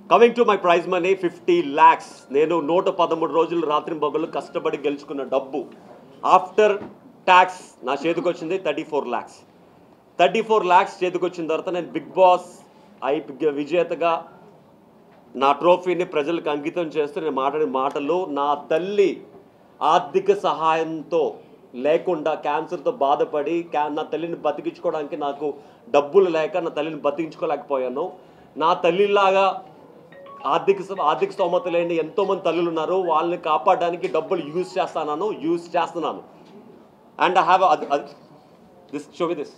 Coming to my prize money fifty lakhs నేను నూట పదమూడు రోజులు రాత్రి బొగ్గలు కష్టపడి గెలుచుకున్న డబ్బు ఆఫ్టర్ ట్యాక్స్ నా చేతికి వచ్చింది thirty four lakhs thirty four lakhs చేతికి వచ్చిన తర్వాత నేను బిగ్ బాస్ ఐ విజేతగా నా ట్రోఫీని ప్రజలకు అంకితం చేస్తూ నేను మాట్లాడిన మాటలు నా తల్లి ఆర్థిక సహాయంతో లేకుండా క్యాన్సర్తో బాధపడి క్యా నా తల్లిని బతికించుకోవడానికి నాకు డబ్బులు లేక నా తల్లిని బతికించుకోలేకపోయాను నా తల్లిలాగా ఆర్థిక స- ఆర్థిక స్తోమత లేని ఎంతోమంది తల్లులు ఉన్నారు వాళ్ళని కాపాడడానికి డబ్బులు యూజ్ చేస్తాను యూజ్ చేస్తున్నాను and I have this show this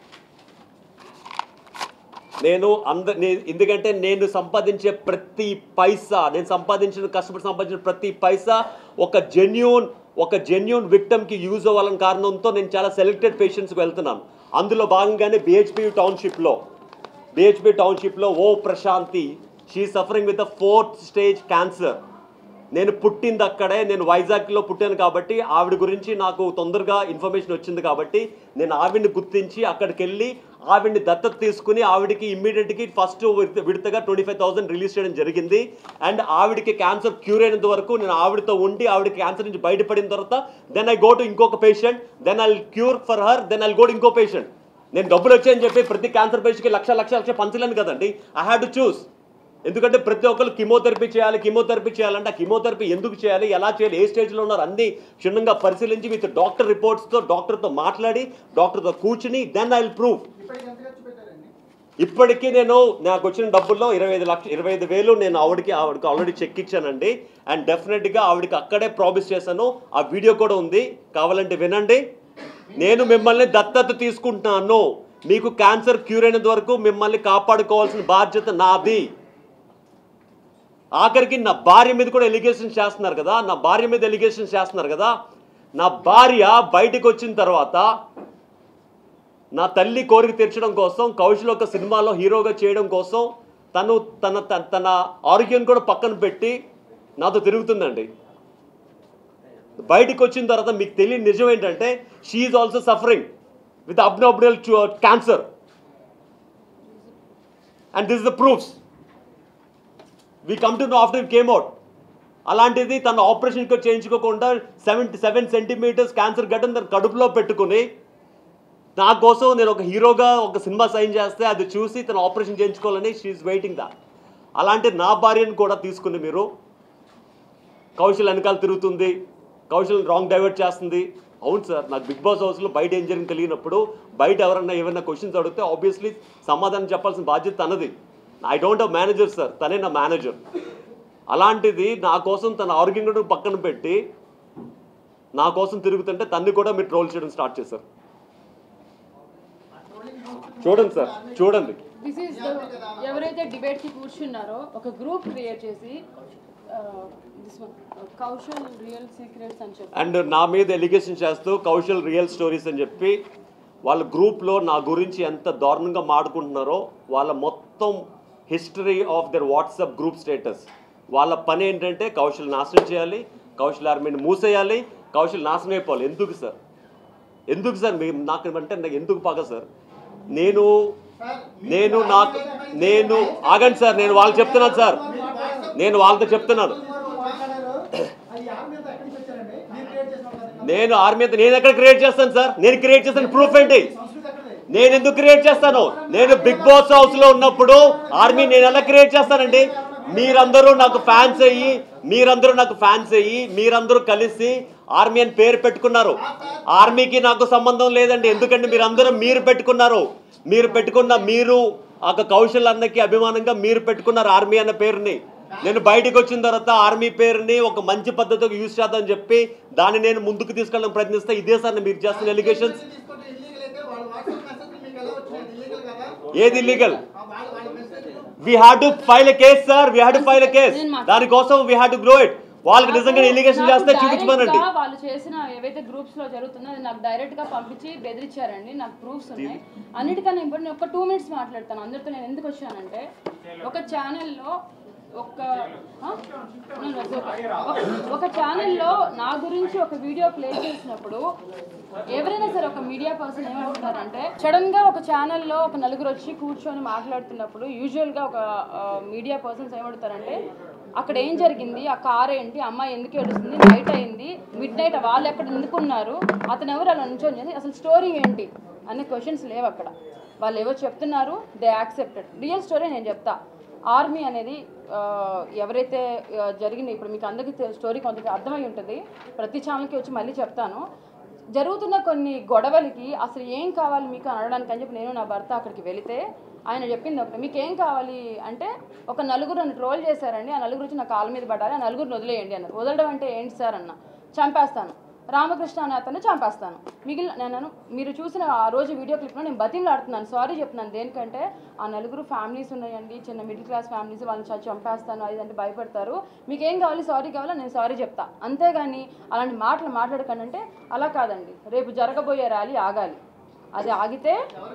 నేను అంద నే- ఎందుకంటే నేను సంపాదించే ప్రతి పైసా నేను సంపాదించిన కష్టపడి సంపాదించిన ప్రతి పైసా ఒక జెన్యూన్ ఒక జెన్యూన్ విక్టమ్కి యూజ్ అవ్వాలని కారణంతో నేను చాలా సెలెక్టెడ్ పేషెంట్స్కి వెళ్తున్నాను అందులో భాగంగానే బిహెచ్పి టౌన్షిప్లో బిహెచ్పి టౌన్షిప్లో ఓ Prashanti she suffering with the fourth stage cancer నేను పుట్టింది అక్కడే నేను వైజాగ్లో పుట్టాను కాబట్టి ఆవిడ గురించి నాకు తొందరగా ఇన్ఫర్మేషన్ వచ్చింది కాబట్టి నేను ఆవిడ్ని గుర్తించి అక్కడికి వెళ్ళి ఆవిడ్ని దత్తత తీసుకుని ఆవిడకి ఇమ్మీడియట్కి ఫస్ట్ విడతగా ట్వంటీ ఫైవ్ థౌసండ్ రిలీజ్ చేయడం జరిగింది అండ్ ఆవిడకి క్యాన్సర్ క్యూర్ అయినంత వరకు నేను ఆవిడతో ఉండి ఆవిడ క్యాన్సర్ నుంచి బయటపడిన తర్వాత దెన్ ఐ గో టు ఇంకొక patient then I cure for her then I go to ఇంకో పేషెంట్ నేను డబ్బులు వచ్చాయని చెప్పి ప్రతి క్యాన్సర్ పేషెంట్కి లక్ష లక్ష లక్ష పంచలేను కదండి ఐ హ్యాడ్ టు చూస్ ఎందుకంటే ప్రతి ఒక్కరు కిమోథెరపీ చేయాలి కిమోథెరపీ చేయాలంటే ఆ కిమోథెరపీ ఎందుకు చేయాలి ఎలా చేయాలి ఏ స్టేజ్లో ఉన్నారు అన్ని క్షుణ్ణంగా పరిశీలించి విత్ డాక్టర్ రిపోర్ట్స్తో డాక్టర్తో మాట్లాడి డాక్టర్తో కూర్చుని దెన్ ఐ విల్ ప్రూవ్ ఇప్పటికి ఎంత ఖర్చు పెట్టారండి ఇప్పటికీ నేను నాకు వచ్చిన డబ్బుల్లో ఇరవై ఐదు లక్ష ఇరవై ఐదు వేలు నేను ఆవిడకి ఆవిడకి ఆల్రెడీ చెక్ ఇచ్చానండి అండ్ డెఫినెట్గా ఆవిడకి అక్కడే ప్రామిస్ చేశాను ఆ వీడియో కూడా ఉంది కావాలంటే వినండి నేను మిమ్మల్ని దత్తత తీసుకుంటున్నాను మీకు క్యాన్సర్ క్యూర్ అయినంత వరకు మిమ్మల్ని కాపాడుకోవాల్సిన బాధ్యత నాది ఆఖరికి నా భార్య మీద కూడా ఎలిగేషన్ చేస్తున్నారు కదా నా భార్య మీద ఎలిగేషన్ చేస్తున్నారు కదా నా భార్య బయటకు వచ్చిన తర్వాత నా తల్లి కోరిక తీర్చడం కోసం కౌశల్ ఒక సినిమాలో హీరోగా చేయడం కోసం తను తన తన తన ఆరోగ్యం కూడా పక్కన పెట్టి నాతో తిరుగుతుందండి బయటకు వచ్చిన తర్వాత మీకు తెలియని నిజం ఏంటంటే she also suffering with abnormal cancer and this the proofs we come to know after came out అలాంటిది తన ఆపరేషన్ కూడా చేయించుకోకుండా సెవెన్ సెవెన్ సెంటీమీటర్స్ క్యాన్సర్ గడ్డను తన కడుపులో పెట్టుకుని నా కోసం నేను ఒక హీరోగా ఒక సినిమా సైన్ చేస్తే అది చూసి తను ఆపరేషన్ చేయించుకోవాలని షీఈ్ వెయిటింగ్ దా అలాంటి నా భార్యను కూడా తీసుకుని మీరు కౌశల్ వెనకాల తిరుగుతుంది కౌశల్ రాంగ్ డైవర్ట్ చేస్తుంది అవును సార్ నాకు బిగ్ బాస్ హౌస్లో బయట ఏం జరిగింది తెలియనప్పుడు బయట ఎవరన్నా ఏమైనా క్వశ్చన్స్ అడిగితే ఆబ్వియస్లీ సమాధానం చెప్పాల్సిన బాధ్యత తనది I don't have manager sir తనే నా మేనేజర్ అలాంటిది నా కోసం తన ఆరోగ్యం కూడా పక్కన పెట్టి నా కోసం తిరుగుతుంటే తన్ని కూడా మీరు ట్రోల్ చేయడం స్టార్ట్ చేశారు చూడండి సార్ చూడండి దిస్ ఈస్ ఎవరైతే డిబేట్ కి కూర్చున్నారో ఒక గ్రూప్ క్రియేట్ చేసి this one Kaushal real secrets అని చెప్పి అండ్ నా మీద ఎలిగేషన్ చేస్తూ కౌశల్ రియల్ స్టోరీస్ అని చెప్పి వాళ్ళ గ్రూప్లో నా గురించి ఎంత దారుణంగా మాడుకుంటున్నారో వాళ్ళ మొత్తం history of their WhatsApp group status వాళ్ళ పని ఏంటంటే కౌశల్ నాశనం చేయాలి కౌశల్ ఆర్మీని మూసేయాలి కౌశల్ నాశనం అయిపోవాలి ఎందుకు సార్ ఎందుకు సార్ మీ నాకు అంటే నాకు ఎందుకు పగ సార్ నేను సార్ నేను నాకు నేను ఆగండి సార్ నేను వాళ్ళకి చెప్తున్నాను సార్ నేను వాళ్ళతో చెప్తున్నాను మాట్లాడారు అది యాప్ మీద ఎక్కడికి వచ్చారండి మీరు క్రియేట్ చేసిన కదా నేను ఆర్మీ అంతా నేను ఎక్కడ క్రియేట్ చేస్తాను సార్ నేను క్రియేట్ చేస్తాను ప్రూఫ్ ఏంటి సంస్కృతి ఎక్కడది నేను ఎందుకు క్రియేట్ చేస్తాను నేను బిగ్ బాస్ హౌస్ లో ఉన్నప్పుడు ఆర్మీ నేను ఎలా క్రియేట్ చేస్తానండి మీరందరూ నాకు ఫ్యాన్స్ అయ్యి మీరందరూ నాకు ఫ్యాన్స్ అయ్యి మీరందరూ కలిసి ఆర్మీ అని పేరు పెట్టుకున్నారు ఆర్మీకి నాకు సంబంధం లేదండి ఎందుకంటే మీరందరూ మీరు పెట్టుకున్నారు మీరు పెట్టుకున్న మీరు ఒక కౌశల్ అన్నకి అభిమానంగా మీరు పెట్టుకున్నారు ఆర్మీ అన్న పేరుని నేను బయటకు వచ్చిన తర్వాత ఆర్మీ పేరుని ఒక మంచి పద్ధతికి యూజ్ చేద్దామని చెప్పి దాన్ని నేను ముందుకు తీసుకెళ్ళడం ప్రయత్నిస్తే ఇదే సార్ మీరు చేస్తున్న ఎలిగేషన్స్ తీసుకుంటే ఇల్లీగల్ అయితే వాళ్ళ వాట్సాప్ మెసేజ్ మీకు ఎలా వచ్చినాయి ఇల్లీగల్ కదా ఏది ఇల్లీగల్ ఆ వాళ్ళ వాళ్ళ message we had to file a case sir we had to file a case దానికోసం we had to grow it వాళ్ళకి నిజంగా ఇలిగేషన్ నాకు చేస్తే direct చూపించమనండి గా వాళ్ళు చేసిన ఏవైతే గ్రూప్స్ లో జరుగుతుందో అది నాకు డైరెక్ట్ గా పంపించి బెదిరించారండి నాకు ప్రూఫ్స్ ఉన్నాయి అన్నిటికన్నా ఇంపార్టెంట్ ఒక టూ మినిట్స్ మాట్లాడతాను అందరితో నేను ఎందుకు వచ్చానంటే ఒక ఛానల్లో ఒక్క ఆ? No, no, it's okay. ఒక- ఒక ఛానల్లో నా గురించి ఒక వీడియో ప్లే చేసినప్పుడు ఎవరైనా సరే ఒక మీడియా పర్సన్ ఏమంటారంటే సడన్ గా ఒక ఛానల్లో ఒక నలుగురు వచ్చి కూర్చొని మాట్లాడుతున్నప్పుడు యూజువల్ గా ఒక మీడియా పర్సన్స్ ఏమంటారంటే అక్కడ ఏం జరిగింది ఆ కార్ ఏంటి అమ్మాయి ఎందుకు ఏడుస్తుంది నైట్ అయింది మిడ్ నైట్ వాళ్ళు ఎక్కడ ఎందుకున్నారు అతను ఎవరు అలా నుంచొని చేసి అసలు స్టోరీ ఏంటి అనే క్వశ్చన్స్ లేవు అక్కడ వాళ్ళు ఏవో చెప్తున్నారు దే యాక్సెప్టెడ్ రియల్ స్టోరీ నేను చెప్తా ఆర్మీ అనేది ఆ, ఎవరైతే ఆ, జరిగింది ఇప్పుడు మీకు అందరికీ స్టోరీ కొంత అర్థమై ఉంటుంది ప్రతి ఛానల్కి వచ్చి మళ్ళీ చెప్తాను జరుగుతున్న కొన్ని గొడవలకి అసలు ఏం కావాలి మీకు అనడానికి అని చెప్పి నేను నా భర్త అక్కడికి వెళితే ఆయన చెప్పింది ఒకటి మీకు ఏం కావాలి అంటే ఒక నలుగురు నన్ను ట్రోల్ చేశారండి ఆ నలుగురు వచ్చి నా కాళ్ళ మీద పడాలి ఆ నలుగురిని వదిలేయండి అన్నారు వదలడం అంటే ఏంటి సార్ అన్న చంపేస్తాను రామకృష్ణ అనే అతన్ని చంపేస్తాను మిగిలిన నేను మీరు చూసిన ఆ రోజు వీడియో క్లిప్లో నేను బతిమలాడుతున్నాను సారీ చెప్తున్నాను దేనికంటే ఆ నలుగురు ఫ్యామిలీస్ ఉన్నాయండి చిన్న మిడిల్ క్లాస్ ఫ్యామిలీస్ వాళ్ళని చ- చంపేస్తాను అది అంటే భయపడతారు మీకు ఏం కావాలి సారీ కావాలో నేను సారీ చెప్తా అంతేగాని అలాంటి మాటలు మాట్లాడకండి అంటే అలా కాదండి రేపు జరగబోయే ర్యాలీ ఆగాలి అది ఆగితే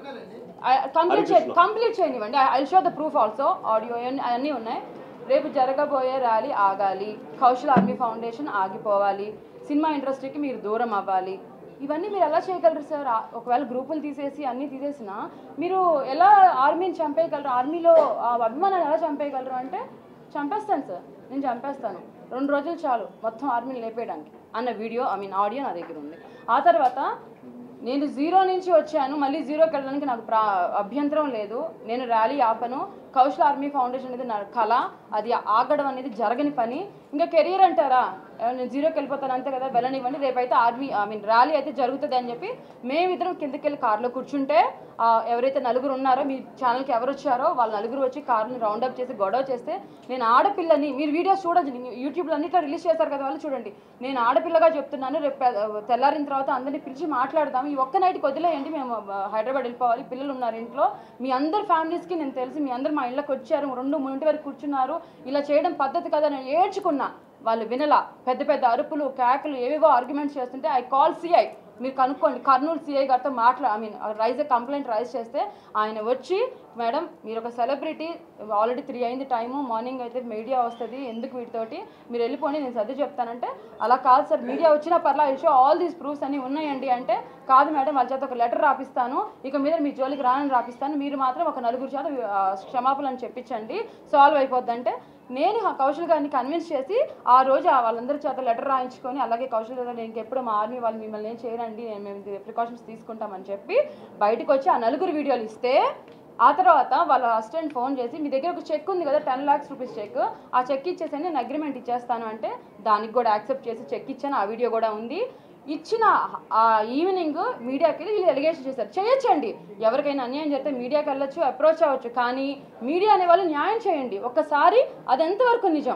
కంప్లీట్ చేయండి కంప్లీట్ చేయనివ్వండి I show the proof also audio అన్నీ ఉన్నాయి రేపు జరగబోయే ర్యాలీ ఆగాలి కౌశల్ ఆర్మీ ఫౌండేషన్ ఆగిపోవాలి సినిమా ఇండస్ట్రీకి మీరు దూరం అవ్వాలి ఇవన్నీ మీరు ఎలా చేయగలరు సార్ ఆ- ఒకవేళ గ్రూపులు తీసేసి అన్నీ తీసేసినా మీరు ఎలా ఆర్మీని చంపేయగలరు ఆర్మీలో ఆ అభిమానాన్ని ఎలా చంపేయగలరు అంటే చంపేస్తాను సార్ నేను చంపేస్తాను రెండు రోజులు చాలు మొత్తం ఆర్మీని లేపేయడానికి అన్న వీడియో ఐ మీన్ ఆడియో నా దగ్గర ఉంది ఆ తర్వాత నేను జీరో నుంచి వచ్చాను మళ్ళీ జీరోకి వెళ్ళడానికి నాకు ప్రా అభ్యంతరం లేదు నేను ర్యాలీ ఆపను కౌశల్ ఆర్మీ ఫౌండేషన్ అనేది నా కళ అది ఆగడం అనేది జరగని పని ఇంకా కెరీర్ అంటారా ఆ, నేను జీరోకి వెళ్ళిపోతాను అంతే కదా వెళ్ళనివ్వండి రేపైతే ఆర్మీ ఐ మీన్ ర్యాలీ అయితే జరుగుతుంది అని చెప్పి మేమిద్దరం కిందకి వెళ్ళి కార్లో కూర్చుంటే ఆ, ఎవరైతే నలుగురు ఉన్నారో మీ ఛానల్కి ఎవరు వచ్చారో వాళ్ళ నలుగురు వచ్చి కార్ని రౌండప్ చేసి గొడవ చేస్తే నేను ఆడపిల్లని మీరు వీడియోస్ చూడండి యూట్యూబ్లో అన్నిట్లో రిలీజ్ చేశారు కదా వాళ్ళు చూడండి నేను ఆడపిల్లగా చెప్తున్నాను రేపు పె- తెల్లారిన తర్వాత అందరినీ పిలిచి మాట్లాడదాం ఈ ఒక్క నైట్కి వదిలేయండి మేము ఆ, హైదరాబాద్ వెళ్ళిపోవాలి పిల్లలు ఉన్నారు ఇంట్లో మీ అందరి ఫ్యామిలీస్కి నేను తెలిసి మీ అందరు మా ఇళ్ళకి వచ్చారు రెండు మూడింటి వరకు కూర్చున్నారు ఇలా చేయడం పద్ధతి కదా నేను ఏడ్చుకున్నా వాళ్ళు వినలా పెద్ద పెద్ద అరుపులు కేకలు ఏవేవో ఆర్గ్యుమెంట్స్ చేస్తుంటే ఐ కాల్ సిఐ మీరు కనుక్కోండి కర్నూలు సిఐ గారితో మాట్లా I mean raise complaint raise చేస్తే ఆయన వచ్చి మేడం మీరు ఒక సెలబ్రిటీ ఆల్రెడీ త్రీ అయింది టైము మార్నింగ్ అయితే మీడియా వస్తుంది ఎందుకు వీటితోటి మీరు వెళ్ళిపోండి నేను సర్ది చెప్తానంటే అలా కాదు సార్ మీడియా వచ్చినా పర్లా I show all these proofs అన్ని ఉన్నాయండి అంటే కాదు మేడం వాళ్ళ చేత ఒక లెటర్ రాపిస్తాను ఇక మీద మీ జోలికి రానని రాపిస్తాను మీరు మాత్రం ఒక నలుగురు చేత ఆ, క్షమాపణలు చెప్పించండి సాల్వ్ అయిపోద్ది అంటే నేను ఆ కౌశల్ గారిని కన్విన్స్ చేసి ఆ రోజు ఆ వాళ్ళందరి చేత లెటర్ రాయించుకొని అలాగే కౌశల్ గారు నేను ఇంకెప్పుడు మా ఆర్మీ వాళ్ళు మిమ్మల్ని ఏం చేయరండి నేను మేము ప్రికాషన్స్ తీసుకుంటామని చెప్పి బయటకు వచ్చి ఆ నలుగురు వీడియోలు ఇస్తే ఆ తర్వాత వాళ్ళ అసిస్టెంట్ ఫోన్ చేసి మీ దగ్గర ఒక చెక్ ఉంది కదా టెన్ లాక్స్ రూపీస్ చెక్ ఆ చెక్ ఇచ్చేసి నేను అగ్రిమెంట్ ఇచ్చేస్తాను అంటే దానికి కూడా యాక్సెప్ట్ చేసి చెక్ ఇచ్చాను ఆ వీడియో కూడా ఉంది ఇచ్చిన ఆ ఈవినింగ్ మీడియాకి వెళ్ళి వీళ్ళు ఎలిగేషన్ చేశారు చేయొచ్చండి ఎవరికైనా అన్యాయం చేస్తే మీడియాకి వెళ్ళొచ్చు అప్రోచ్ అవ్వచ్చు కానీ మీడియా అనే వాళ్ళు న్యాయం చేయండి ఒక్కసారి అది ఎంతవరకు నిజం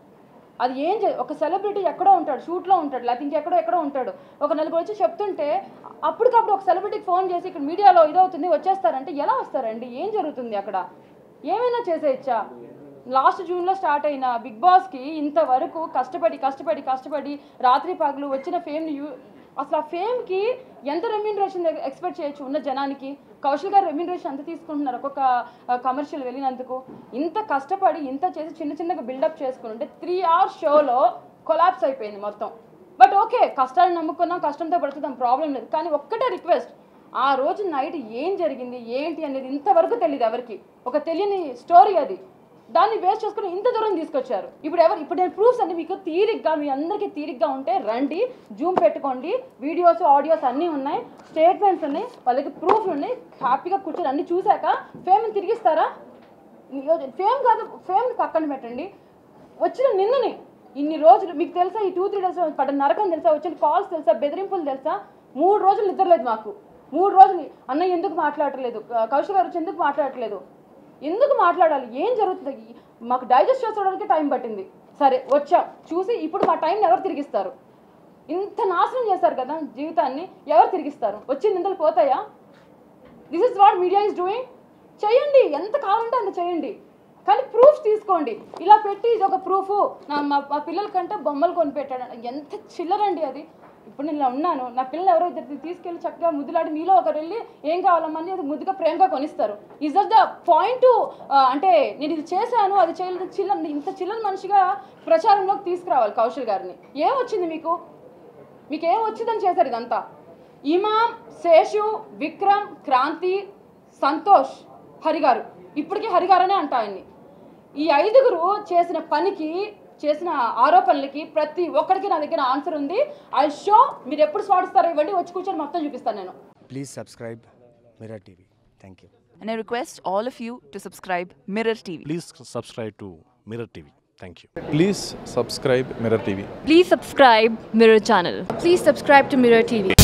అది ఏం చే ఒక సెలబ్రిటీ ఎక్కడో ఉంటాడు షూట్లో ఉంటాడు లేకపోతే ఇంకెక్కడో ఎక్కడో ఉంటాడు ఒక నలుగురు వచ్చి చెప్తుంటే అప్పటికప్పుడు ఒక సెలబ్రిటీకి ఫోన్ చేసి ఇక్కడ మీడియాలో ఇదవుతుంది వచ్చేస్తారంటే ఎలా వస్తారండి ఏం జరుగుతుంది అక్కడ ఏమైనా చేసేయచ్చా లాస్ట్ జూన్లో స్టార్ట్ అయిన బిగ్ బాస్కి ఇంతవరకు కష్టపడి కష్టపడి కష్టపడి రాత్రి పగలు వచ్చిన ఫేమ్ని యూ అసలు ఆ ఫేమ్కి ఎంత రెమ్యూనరేషన్ ఎక్స్పెక్ట్ చేయొచ్చు ఉన్న జనానికి కౌశల్ గారు రెమ్యూనరేషన్ ఎంత తీసుకుంటున్నారు ఒక్కొక్క కమర్షియల్ వెళ్ళినందుకు ఇంత కష్టపడి ఇంత చేసి చిన్న చిన్నగా బిల్డప్ చేసుకుని ఉంటే త్రీ అవర్స్ షోలో కొలాప్స్ అయిపోయింది మొత్తం బట్ ఓకే కష్టాలు నమ్ముకున్నాం కష్టంతో పడుతున్నాం ప్రాబ్లం లేదు కానీ ఒక్కటే రిక్వెస్ట్ ఆ రోజు నైట్ ఏం జరిగింది ఏంటి అనేది ఇంతవరకు తెలియదు ఎవరికి ఒక తెలియని స్టోరీ అది దాన్ని బేస్ చేసుకుని ఇంత దూరం తీసుకొచ్చారు ఇప్పుడు ఎవరు ఇప్పుడు నేను ప్రూఫ్స్ అన్ని మీకు తీరిగ్గా మీ అందరికీ తీరిగ్గా ఉంటే రండి జూమ్ పెట్టుకోండి వీడియోస్ ఆడియోస్ అన్నీ ఉన్నాయి స్టేట్మెంట్స్ ఉన్నాయి వాళ్ళకి ప్రూఫ్లు ఉన్నాయి హ్యాపీగా కూర్చొని అన్ని చూశాక ఫేమ్ తిరిగిస్తారా ఫేమ్ కాదు ఫేమ్ పక్కన పెట్టండి వచ్చిన నిన్నని ఇన్ని రోజులు మీకు తెలుసా ఈ టూ త్రీ డేస్ పడ్డ నరకం తెలుసా వచ్చిన కాల్స్ తెలుసా బెదిరింపులు తెలుసా మూడు రోజులు నిద్రలేదు మాకు మూడు రోజులు అన్నయ్య ఎందుకు మాట్లాడట్లేదు కౌశల్ గారు వచ్చి ఎందుకు మాట్లాడట్లేదు ఎందుకు మాట్లాడాలి ఏం జరుగుతుంది మాకు డైజెస్ట్ చేసుకోవడానికి టైం పట్టింది సరే వచ్చాం చూసి ఇప్పుడు మా టైంని ఎవరు తిరిగిస్తారు ఇంత నాశనం చేస్తారు కదా జీవితాన్ని ఎవరు తిరిగిస్తారు వచ్చి నిందలు పోతాయా this is what media is doing చేయండి ఎంత కావాలంటే అంత చేయండి కానీ ప్రూఫ్ తీసుకోండి ఇలా పెట్టి ఇది ఒక ప్రూఫ్ నా మా మా పిల్లల కంటే బొమ్మలు కొని పెట్టాడు ఎంత చిల్లరండి అది ఇప్పుడు నేను ఇలా ఉన్నాను నా పిల్లలు ఎవరో ఇద్దరు తీసుకెళ్ళి చక్కగా ముద్దులాడి మీలో ఒకరు వెళ్ళి ఏం కావాలమ్మా అని అది ముద్దుగా ప్రేమగా కొనిస్తారు ఇస్ దట్ ద పాయింట్ అంటే నేను ఇది చేశాను అది చేయలేదు చిల్లర ఇంత చిల్లర మనిషిగా ప్రచారంలోకి తీసుకురావాలి కౌశల్ గారిని ఏం వచ్చింది మీకు మీకు ఏం వచ్చిందని చేశారు ఇదంతా ఇమాం శేషు విక్రమ్ క్రాంతి సంతోష్ హరిగారు ఇప్పటికీ హరిగారనే అంట ఆయన్ని ఈ ఐదుగురు చేసిన పనికి చేసిన ఆరోపణలకి ప్రతి ఒక్కరికి నా దగ్గర ఆన్సర్ ఉంది ఐ షో మీరు ఎప్పుడు స్వాడిస్తారో ఇవ్వండి వచ్చి కూర్చొని మొత్తం చూపిస్తాను నేను Please subscribe Mirror TV. Thank you. And I request all of you to subscribe Mirror TV. Please subscribe to Mirror TV. Thank you. Please subscribe Mirror TV. Please subscribe Mirror channel. Please subscribe to Mirror TV.